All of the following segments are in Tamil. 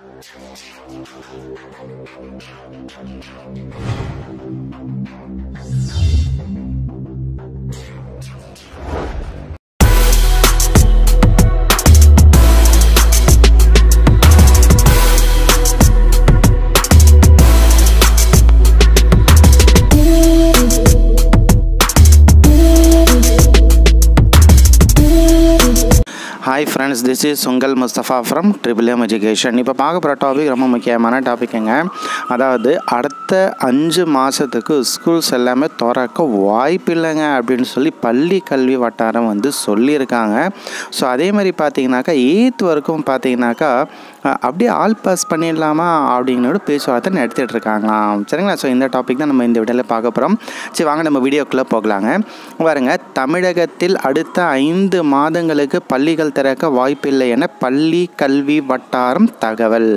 ஹாய் ஃப்ரெண்ட்ஸ் திஸ் இஸ் உங்கள் Mustafa from triple M education இப்போ பார்க்க போகிற டாபிக் ரொம்ப முக்கியமான டாபிக்குங்க அதாவது அடுத்த அஞ்சு மாதத்துக்கு ஸ்கூல்ஸ் எல்லாமே திறக்க வாய்ப்பு இல்லைங்க அப்படின்னு சொல்லி பள்ளி கல்வி வட்டாரம் வந்து சொல்லியிருக்காங்க ஸோ அதே மாதிரி பார்த்தீங்கன்னாக்கா எயித் வரைக்கும் பார்த்தீங்கன்னாக்கா அஹ், அப்படியே ஆல் பாஸ் பண்ணிடலாமா அப்படிங்கிற பேச்சுவார்த்தை நடத்திட்டு இருக்காங்களாம் சரிங்களா ஸோ இந்த டாபிக் தான் நம்ம இந்த வீடியோவில் பார்க்க போகிறோம் சரி வாங்க நம்ம வீடியோக்குள்ளே போகலாங்க பாருங்க தமிழகத்தில் அடுத்த ஐந்து மாதங்களுக்கு பள்ளிகள் திறக்க வாய்ப்பில்லை என பள்ளி கல்வி வட்டாரம் தகவல்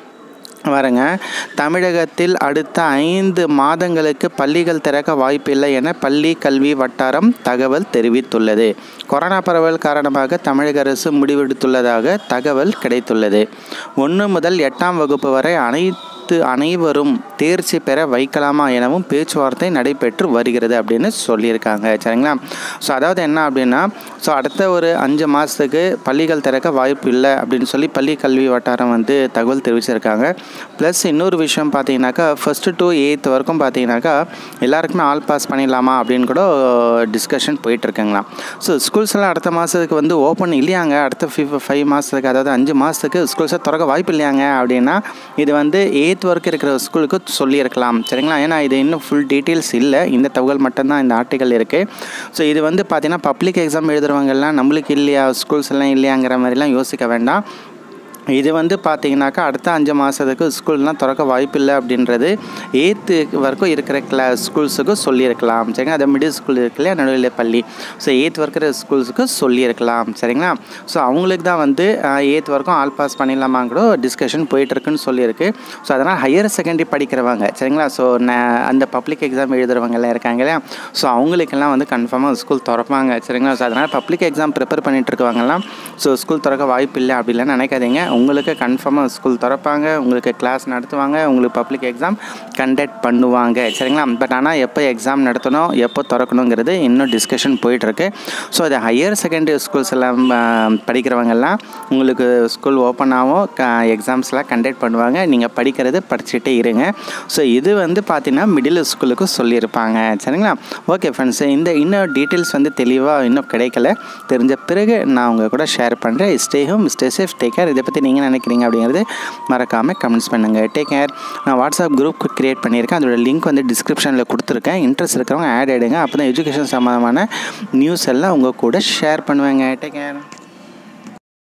பாருங்க தமிழகத்தில் அடுத்த ஐந்து மாதங்களுக்கு பள்ளிகள் திறக்க வாய்ப்பில்லை என பள்ளி கல்வி வட்டாரம் தகவல் தெரிவித்துள்ளது கொரோனா பரவல் காரணமாக தமிழக அரசு முடிவெடுத்துள்ளதாக தகவல் கிடைத்துள்ளது ஒன்று முதல் எட்டாம் வகுப்பு வரை அனைத்து அனைவரும் தேர்ச்சி பெற வைக்கலாமா எனவும் பேச்சுவார்த்தை நடைபெற்று வருகிறது அப்படின்னு சொல்லியிருக்காங்க சரிங்களா ஸோ அதாவது என்ன அப்படின்னா ஸோ அடுத்த ஒரு அஞ்சு மாதத்துக்கு பள்ளிகள் திறக்க வாய்ப்பு இல்லை அப்படின்னு சொல்லி பள்ளி கல்வி வட்டாரம் வந்து தகவல் தெரிவிச்சிருக்காங்க ப்ளஸ் இன்னொரு விஷயம் பார்த்தீங்கன்னாக்கா ஃபஸ்ட்டு டு எயித் வரைக்கும் பார்த்தீங்கன்னாக்கா எல்லாருக்குமே ஆல் பாஸ் பண்ணிடலாமா அப்படின்னு கூட டிஸ்கஷன் போயிட்டுருக்குங்களாம் ஸோ ஸ்கூல்ஸ் எல்லாம் அடுத்த மாதத்துக்கு வந்து ஓப்பன் இல்லையாங்க அடுத்த ஃபிஃப் ஃபைவ் மாதத்துக்கு அதாவது அஞ்சு மாதத்துக்கு ஸ்கூல்ஸை திறக்க வாய்ப்பு இல்லையாங்க அப்படின்னா இது வந்து எயித் வரைக்கும் இருக்கிற ஸ்கூலுக்கு சொல்லியிருக்கலாம் சரிங்களா ஏன்னா இது இன்னும் ஃபுல் டீட்டெயில்ஸ் இல்லை இந்த தகவல் மட்டும்தான் இந்த ஆர்டிக்கல் இருக்குது ஸோ இது வந்து பார்த்தீங்கன்னா பப்ளிக் எக்ஸாம் எழுதுறவங்கெல்லாம் நம்மளுக்கு இல்லையா ஸ்கூல்ஸ் எல்லாம் இல்லையாங்கிற மாதிரிலாம் யோசிக்க வேண்டாம் இது வந்து பார்த்தீங்கன்னாக்கா அடுத்த அஞ்சு மாதத்துக்கு ஸ்கூல்லாம் திறக்க வாய்ப்பில்லை அப்படின்றது எயித்து வரைக்கும் இருக்கிற கிளா ஸ்கூல்ஸுக்கு சொல்லியிருக்கலாம் சரிங்களா அது மிடில் ஸ்கூல் இருக்கு இல்லையா நடுவில் பள்ளி ஸோ எயித் இருக்கிற ஸ்கூல்ஸுக்கு சொல்லியிருக்கலாம் சரிங்களா ஸோ அவங்களுக்கு தான் வந்து எயித் வரைக்கும் ஆல் பாஸ் பண்ணிடலாமான்னு கூட டிஸ்கஷன் போயிட்டுருக்குன்னு சொல்லியிருக்கு ஸோ அதனால் ஹையர் செகண்டரி படிக்கிறவங்க சரிங்களா ஸோ அந்த பப்ளிக் எக்ஸாம் எழுதுறவங்க எல்லாம் இருக்காங்க இல்லையா ஸோ அவங்களுக்கெல்லாம் வந்து கன்ஃபார்மாக ஸ்கூல் திறப்பாங்க சரிங்களா ஸோ அதனால் பப்ளிக் எக்ஸாம் ப்ரிப்பேர் பண்ணிட்டு இருக்கவங்கலாம் ஸோ ஸ்கூல் திறக்க வாய்ப்பு இல்லை அப்படிலாம் நினைக்காதீங்க உங்களுக்கு கன்ஃபார்மாக ஸ்கூல் திறப்பாங்க உங்களுக்கு கிளாஸ் நடத்துவாங்க உங்களுக்கு பப்ளிக் எக்ஸாம் கண்டக்ட் பண்ணுவாங்க சரிங்களா பட் ஆனால் எப்போ எக்ஸாம் நடத்தணும் எப்போ திறக்கணுங்கிறது இன்னும் டிஸ்கஷன் போயிட்டுருக்கு ஸோ அது ஹையர் செகண்டரி ஸ்கூல்ஸ் எல்லாம் ஆஹ், படிக்கிறவங்கெல்லாம் உங்களுக்கு ஸ்கூல் ஓப்பன் ஆகும் எக்ஸாம்ஸ்லாம் கண்டக்ட் பண்ணுவாங்க நீங்கள் படிக்கிறது படிச்சுட்டே இருங்க ஸோ இது வந்து பார்த்தீங்கன்னா மிடில் ஸ்கூலுக்கு சொல்லியிருப்பாங்க சரிங்களா ஓகே ஃப்ரெண்ட்ஸ் இந்த இன்னும் டீட்டெயில்ஸ் வந்து தெளிவாக இன்னும் கிடைக்கல தெரிஞ்ச பிறகு நான் உங்கள் கூட ஷேர் பண்ணுறேன் stay home stay safe take care இதை பற்றி நீங்கள் நினைக்கிறீங்க அப்படிங்கிறது மறக்காமல் கமெண்ட்ஸ் பண்ணுங்கள் டேக் கேர் நான் வாட்ஸ்அப் குரூப் க்ரியேட் பண்ணியிருக்கேன் அதோட லிங்க் வந்து டிஸ்கிரிப்ஷனில் கொடுத்துருக்கேன் இன்ட்ரெஸ்ட் இருக்கிறவங்க ஆட் ஆகிடுங்க அப்போ தான் எஜுகேஷன் சம்மந்தமான நியூஸ் எல்லாம் உங்கள் கூட ஷேர் பண்ணுவேங்க டேக் கேர்